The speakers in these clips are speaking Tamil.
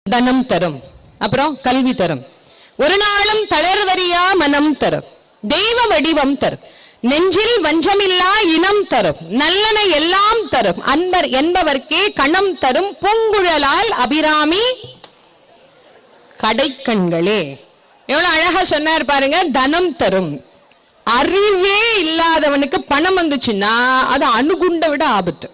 தனம் தரும் அப்புறம் கல்வி தரும் ஒரு நாளும் தளர்வரியா மனம் தரும் தெய்வ வடிவம் தரும் நெஞ்சில் வஞ்சமில்லா இனம் தரும் நல்லன எல்லாம் தரும் அன்பர் என்பவர்க்கே கணம் தரும் பூங்குழலால் அபிராமி கடைக்கண்களே எவ்வளவு அழகா சொன்னார் பாருங்க தனம் தரும் அறிவே இல்லாதவனுக்கு பணம் வந்துச்சுன்னா அது அணுகுண்டை விட ஆபத்து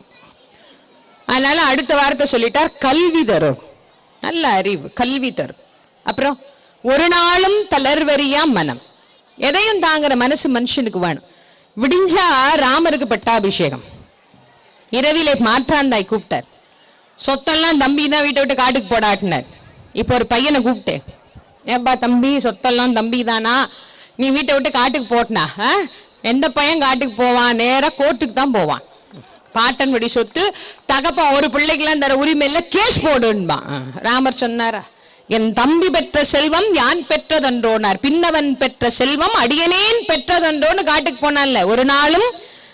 அதனால அடுத்த வார்த்தை சொல்லிட்டார் கல்வி தரும் நல்ல அறிவு கல்வி தரும் அப்புறம் ஒரு நாளும் தளர்வரியா மனம் எதையும் தாங்குற மனசு மனுஷனுக்கு வேணும் விடிஞ்சா ராமருக்கு பட்டாபிஷேகம் இரவிலே மாற்றாந்தாய் கூப்பிட்டார் சொத்தெல்லாம் தம்பி தான் வீட்டை விட்டு காட்டுக்கு போடாட்டினார் இப்போ ஒரு பையனை கூப்பிட்டு ஏப்பா தம்பி சொத்தெல்லாம் தம்பி தானா நீ வீட்டை விட்டு காட்டுக்கு போட்டினா ஆ? எந்த பையன் காட்டுக்கு போவான் நேரா கோர்ட்டுக்கு தான் போவான் பாட்டன் படி சொத்து தகப்பன் ஒரு பிள்ளைக்கெல்லாம் தர உரிமை இல்லை கேஸ் போடுன்பான் ஆ. ராமர் சொன்னாரா என் தம்பி பெற்ற செல்வம் யான் பெற்றதன்றோனார் பின்னவன் பெற்ற செல்வம் அடியனேன் பெற்றதன்றோன்னு காட்டுக்கு போனான்ல ஒரு நாளும்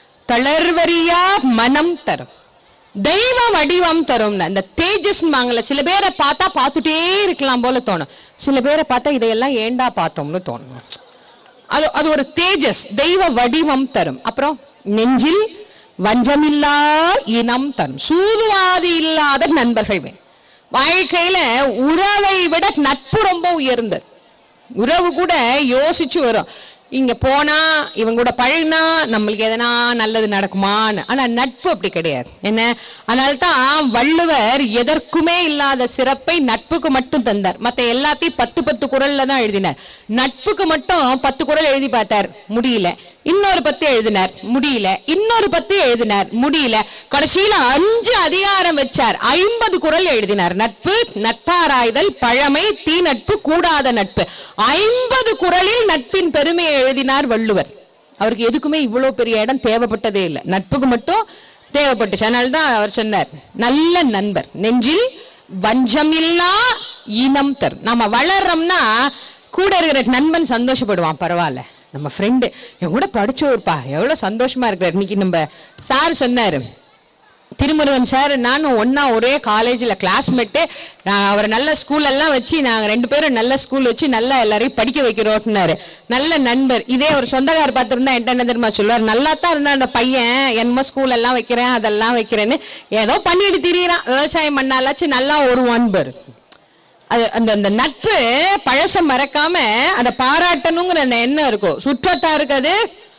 தளர்வரியா மனம் தரும் தெய்வ வடிவம் தரும் இந்த தேஜஸ் வாங்கல சில பேரை பார்த்தா பார்த்துட்டே இருக்கலாம் போல தோணும் சில பேரை பார்த்தா இதையெல்லாம் ஏண்டா பார்த்தோம்னு தோணும் அது அது ஒரு தேஜஸ் தெய்வ வடிவம் தரும் அப்புறம் நெஞ்சில் வஞ்சமில்லா இனம் தரும் சூதுவாதி இல்லாத நண்பர்கள் வேணும் வாழ்க்கையில உறவை விட நட்பு ரொம்ப உயர்ந்தது உறவு கூட யோசிச்சு வரும் இங்க போனா இவங்க கூட பழகுனா நம்மளுக்கு எதனா நல்லது நடக்குமான்னு ஆனா நட்பு அப்படி கிடையாது என்ன அதனால தான் வள்ளுவர் எதற்குமே இல்லாத சிறப்பை நட்புக்கு மட்டும் தந்தார் மத்த எல்லாத்தையும் பத்து பத்து குரல்ல தான் எழுதினார் நட்புக்கு மட்டும் பத்து குரல் எழுதி பார்த்தார் முடியல இன்னொரு பத்து எழுதினார் முடியல இன்னொரு பத்து எழுதினார் முடியல கடைசியில அஞ்சு அதிகாரம் வச்சார் ஐம்பது குரல் எழுதினார் நட்பு நட்பாராய்தல் பழமை தீ நட்பு கூடாத நட்பு ஐம்பது குரலில் நட்பின் பெருமையை எழுதினார் வள்ளுவர் அவருக்கு எதுக்குமே இவ்வளவு பெரிய இடம் தேவைப்பட்டதே இல்லை நட்புக்கு மட்டும் தேவைப்பட்டுச்சு அதனால தான் அவர் சொன்னார் நல்ல நண்பர் நெஞ்சில் வஞ்சமில்லா இனம் தரும் நாம வளர்றோம்னா கூட இருக்கிற நண்பன் சந்தோஷப்படுவான் பரவாயில்ல நம்ம ஃப்ரெண்டு என் கூட படிச்சவர்ப்பா எவ்வளவு சந்தோஷமா இருக்கிறார் இன்னைக்கு நம்ம சார் சொன்னாரு திருமுருகன் சார் நானும் ஒண்ணா ஒரே காலேஜில் கிளாஸ்மேட்டு நான் அவரை நல்ல ஸ்கூல் எல்லாம் வச்சு நாங்கள் ரெண்டு பேரும் நல்ல ஸ்கூல் வச்சு நல்லா எல்லாரையும் படிக்க வைக்கிறோம்னாரு நல்ல நண்பர் இதே ஒரு சொந்தக்கார் பார்த்துருந்தா என்கிட்ட என்ன தெரியுமா சொல்லுவார் நல்லா தான் இருந்தா அந்த பையன் என்னமோ ஸ்கூல் எல்லாம் வைக்கிறேன் அதெல்லாம் வைக்கிறேன்னு ஏதோ பண்ணிட்டு திரியிறான் விவசாயம் பண்ணாலாச்சும் நல்லா ஒரு ஒன்பர் அது அந்த அந்த நட்பு பழசம் மறக்காம அதை பாராட்டணுங்கிற அந்த எண்ணம் இருக்கும் சுற்றத்தாருக்கு அது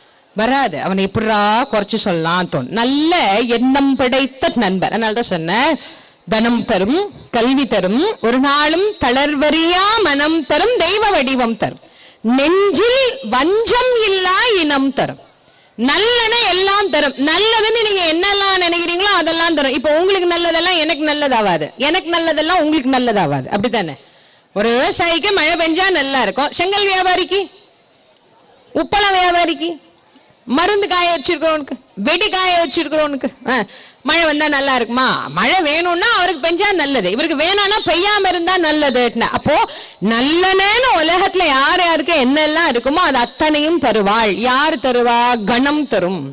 வராது அவனை எப்படிரா குறைச்சு சொல்லலாம் தோணும் நல்ல எண்ணம் படைத்த நண்பர் அதனால தான் சொன்னேன் தனம் தரும் கல்வி தரும் ஒரு நாளும் தளர்வரியா மனம் தரும் தெய்வ வடிவம் தரும் நெஞ்சில் வஞ்சம் இல்லா இனம் தரும் நல்லன எல்லாம் தரும் நல்லதுன்னு நீங்க என்னெல்லாம் நினைக்கிறீங்களோ அதெல்லாம் தரும் இப்போ உங்களுக்கு நல்லதெல்லாம் எனக்கு நல்லதாவாது எனக்கு நல்லதெல்லாம் உங்களுக்கு நல்லதாவாது அப்படித்தானே ஒரு விவசாயிக்கு மழை பெஞ்சா நல்லா இருக்கும் செங்கல் வியாபாரிக்கு உப்பளம் வியாபாரிக்கு மருந்து காய வச்சிருக்கிறவனுக்கு வெடி காய வச்சிருக்கிறவனுக்கு ஆ, மழை வந்தா நல்லா இருக்குமா மழை வேணும்னா அவருக்கு பெஞ்சா நல்லது இவருக்கு வேணாம்னா பெய்யாம இருந்தா நல்லது அப்போ நல்லனேன்னு உலகத்துல யார் யாருக்கு என்னெல்லாம் இருக்குமோ அது அத்தனையும் தருவாள் யார் தருவா கணம் தரும்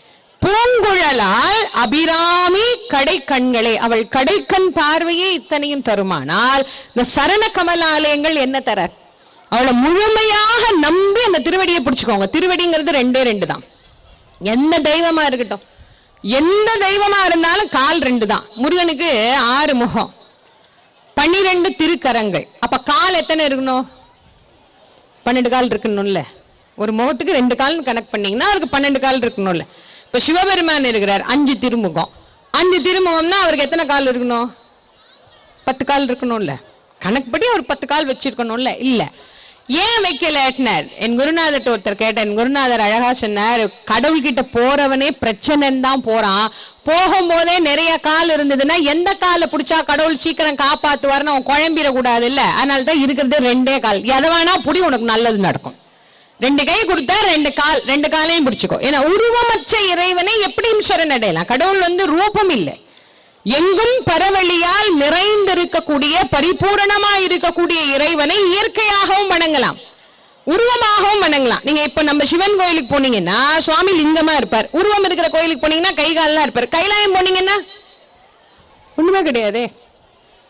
பூங்குழலால் அபிராமி கடை கண்களே அவள் கடைக்கண் பார்வையே இத்தனையும் தருமானால் இந்த சரண கமலாலயங்கள் என்ன தரார் அவளை முழுமையாக நம்பி அந்த திருவடியை பிடிச்சுக்கோங்க திருவடிங்கிறது ரெண்டே ரெண்டு தான் எந்த தெய்வமா இருக்கட்டும் எந்த தெய்வமா இருந்தாலும் கால் ரெண்டு தான் முருகனுக்கு ஆறு முகம் பன்னிரெண்டு திருக்கரங்கள் அப்ப கால் எத்தனை இருக்கணும் பன்னெண்டு கால் இருக்கணும்ல ஒரு முகத்துக்கு ரெண்டு கால் கனெக்ட் பண்ணீங்கன்னா அவருக்கு பன்னெண்டு கால் இருக்கணும்ல இப்ப சிவபெருமான் இருக்கிறார் அஞ்சு திருமுகம் அஞ்சு திருமுகம்னா அவருக்கு எத்தனை கால் இருக்கணும் பத்து கால் இருக்கணும்ல கணக்குப்படி ஒரு பத்து கால் வச்சிருக்கணும்ல இல்ல ஏன் வைக்கலட்டினார் என் குருநாதர்ட்ட ஒருத்தர் கேட்டேன் என் குருநாதர் அழகா சொன்னார் கடவுள்கிட்ட போறவனே பிரச்சனைன்னு தான் போறான் போகும்போதே நிறைய கால் இருந்ததுன்னா எந்த காலை பிடிச்சா கடவுள் சீக்கிரம் காப்பாத்துவார்னு அவன் குழம்பிடக்கூடாது இல்ல அதனால தான் இருக்கிறது ரெண்டே கால் எதை வேணா புடி உனக்கு நல்லது நடக்கும் ரெண்டு கை கொடுத்தா ரெண்டு கால் ரெண்டு காலையும் பிடிச்சுக்கோ ஏன்னா உருவமற்ற இறைவனை எப்படியும் சரணடையலாம் கடவுள் வந்து ரூபம் இல்லை எங்கும் பரவழியால் நிறைந்திருக்கக்கூடிய பரிபூரணமா இருக்கக்கூடிய இறைவனை இயற்கையாகவும் வணங்கலாம் உருவமாகவும் வணங்கலாம் நீங்க இப்ப நம்ம சிவன் கோயிலுக்கு போனீங்கன்னா சுவாமி லிங்கமா இருப்பார் உருவம் இருக்கிற கோயிலுக்கு போனீங்கன்னா கை கால்லாம் இருப்பார் கைலாயம் போனீங்கன்னா ஒண்ணுமே கிடையாதே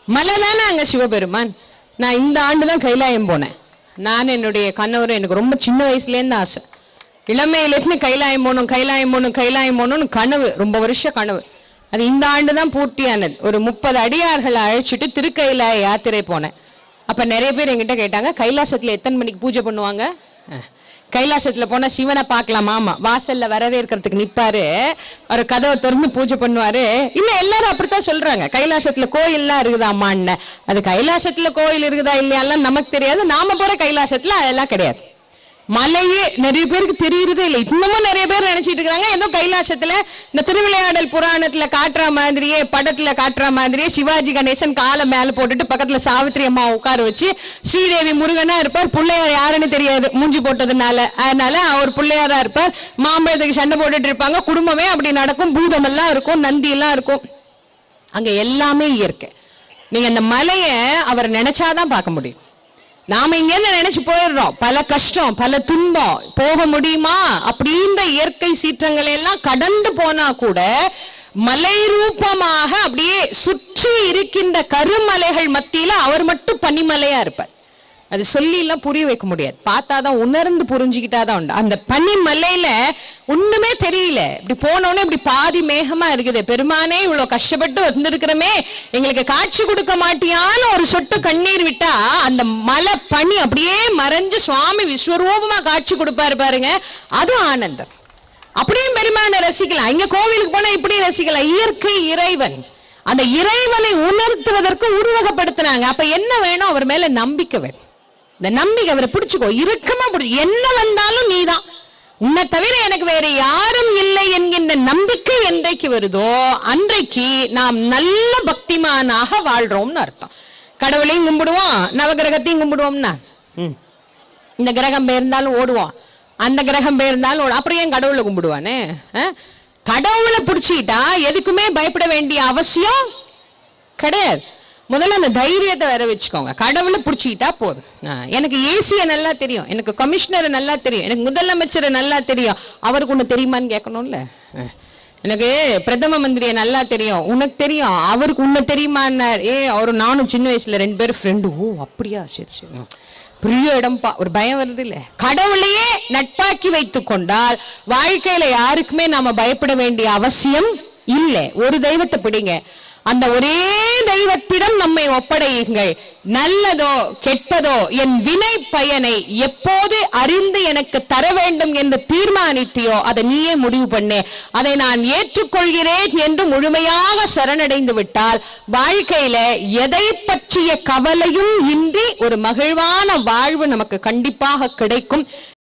மலை தானே அங்க சிவபெருமான் நான் இந்த ஆண்டு தான் கைலாயம் போனேன் நான் என்னுடைய கணவரும் எனக்கு ரொம்ப சின்ன வயசுலேருந்து ஆசை இளமையிலேருந்து கைலாயம் போகணும் கைலாயம் போகணும் கைலாயம் போகணும்னு கனவு ரொம்ப வருஷ கனவு அது இந்த ஆண்டு தான் பூர்த்தியானது ஒரு முப்பது அடியார்களை அழைச்சிட்டு திருக்கைலாய யாத்திரை போனேன் அப்ப நிறைய பேர் என்கிட்ட கேட்டாங்க கைலாசத்துல எத்தனை மணிக்கு பூஜை பண்ணுவாங்க அஹ். கைலாசத்துல போனா சிவனை பார்க்கலாமா ஆமா வாசல்ல வரவேற்கிறதுக்கு நிப்பாரு அவர் கதவை திறந்து பூஜை பண்ணுவாரு இல்ல எல்லாரும் அப்படித்தான் சொல்றாங்க கைலாசத்துல கோயில்லாம் இருக்குதா அம்மான்னு அது கைலாசத்துல கோயில் இருக்குதா இல்லையாலாம் நமக்கு தெரியாது நாம போற கைலாசத்துல அதெல்லாம் கிடையாது மலையே நிறைய பேருக்கு தெரியுறதே இல்லை இன்னமும் நிறைய பேர் நினைச்சிட்டு இருக்காங்க ஏதோ கைலாசத்துல இந்த திருவிளையாடல் புராணத்துல காட்டுற மாதிரியே படத்துல காட்டுற மாதிரியே சிவாஜி கணேசன் காலை மேல போட்டுட்டு பக்கத்துல சாவித்திரி அம்மா உட்கார வச்சு ஸ்ரீதேவி முருகனா இருப்பார் பிள்ளையார் யாருன்னு தெரியாது மூஞ்சி போட்டதுனால அதனால அவர் பிள்ளையாரா இருப்பார் மாம்பழத்துக்கு சண்டை போட்டுட்டு இருப்பாங்க குடும்பமே அப்படி நடக்கும் பூதம் எல்லாம் இருக்கும் நந்தி எல்லாம் இருக்கும் அங்க எல்லாமே இயற்கை நீங்க அந்த மலையை அவர் நினைச்சாதான் பார்க்க முடியும் நாம இங்க இருந்து நினைச்சு போயிடுறோம் பல கஷ்டம் பல துன்பம் போக முடியுமா அப்படின்ற இயற்கை சீற்றங்களை எல்லாம் கடந்து போனா கூட மலை ரூபமாக அப்படியே சுற்றி இருக்கின்ற கருமலைகள் மத்தியில அவர் மட்டும் பனிமலையா இருப்பார் அது சொல்லி எல்லாம் புரிய வைக்க முடியாது பார்த்தாதான் உணர்ந்து புரிஞ்சுக்கிட்டாதான் உண்டு அந்த பனிமலையில ஒண்ணுமே தெரியல இப்படி போனோடனே இப்படி பாதி மேகமா இருக்குது பெருமானே இவ்வளவு கஷ்டப்பட்டு வந்திருக்கிறோமே எங்களுக்கு காட்சி கொடுக்க மாட்டியான்னு ஒரு சொட்டு கண்ணீர் விட்டா அந்த மலை பனி அப்படியே மறைஞ்சு சுவாமி விஸ்வரூபமா காட்சி கொடுப்பாரு பாருங்க அது ஆனந்தம் அப்படியும் பெருமானை ரசிக்கலாம் இங்க கோவிலுக்கு போனா இப்படி ரசிக்கலாம் இயற்கை இறைவன் அந்த இறைவனை உணர்த்துவதற்கு உருவகப்படுத்தினாங்க அப்ப என்ன வேணும் அவர் மேல நம்பிக்கை வேணும் இந்த நம்பிக்கை அவரை பிடிச்சுக்கோ இறுக்கமா பிடிச்சு என்ன வந்தாலும் நீதான் உன்னை தவிர எனக்கு வேற யாரும் இல்லை என்கின்ற நம்பிக்கை என்றைக்கு வருதோ அன்றைக்கு நாம் நல்ல பக்திமானாக வாழ்றோம்னு அர்த்தம் கடவுளையும் கும்பிடுவோம் நவகிரகத்தையும் கும்பிடுவோம்னா ம். இந்த கிரகம் பெயர்ந்தாலும் ஓடுவோம் அந்த கிரகம் பெயர்ந்தாலும் ஓடும் அப்புறம் ஏன் கடவுளை கும்பிடுவானே அஹ்? கடவுளை பிடிச்சிக்கிட்டா எதுக்குமே பயப்பட வேண்டிய அவசியம் கிடையாது முதல்ல அந்த தைரியத்தை வர வச்சுக்கோங்க கடவுளை பிடிச்சிக்கிட்டா போதும் ஆ, எனக்கு ஏசிய நல்லா தெரியும் எனக்கு கமிஷனரை நல்லா தெரியும் எனக்கு முதலமைச்சரை நல்லா தெரியும் அவருக்கு ஒன்று தெரியுமான்னு கேட்கணும்ல ஆ. எனக்கு பிரதம மந்திரியை நல்லா தெரியும் உனக்கு தெரியும் அவருக்கு உன்னை தெரியுமான்னார் ஏ அவரு நானும் சின்ன வயசுல ரெண்டு பேரும் ஃப்ரெண்டு ஓ அப்படியா சரி சரி ம். பெரிய இடம்பா ஒரு பயம் வருது இல்ல கடவுளையே நட்பாக்கி வைத்துக் கொண்டால் வாழ்க்கையில யாருக்குமே நாம பயப்பட வேண்டிய அவசியம் இல்லை ஒரு தெய்வத்தை பிடிங்க அந்த ஒரே தெய்வத்திடம் நம்மை ஒப்படையுங்கள் நல்லதோ கெட்டதோ என் வினை பயனை எப்போது அறிந்து எனக்கு தர வேண்டும் என்று தீர்மானித்தியோ அதை நீயே முடிவு பண்ணு அதை நான் ஏற்றுக்கொள்கிறேன் என்று முழுமையாக சரணடைந்து விட்டால் வாழ்க்கையில எதை பற்றிய கவலையும் இன்றி ஒரு மகிழ்வான வாழ்வு நமக்கு கண்டிப்பாக கிடைக்கும்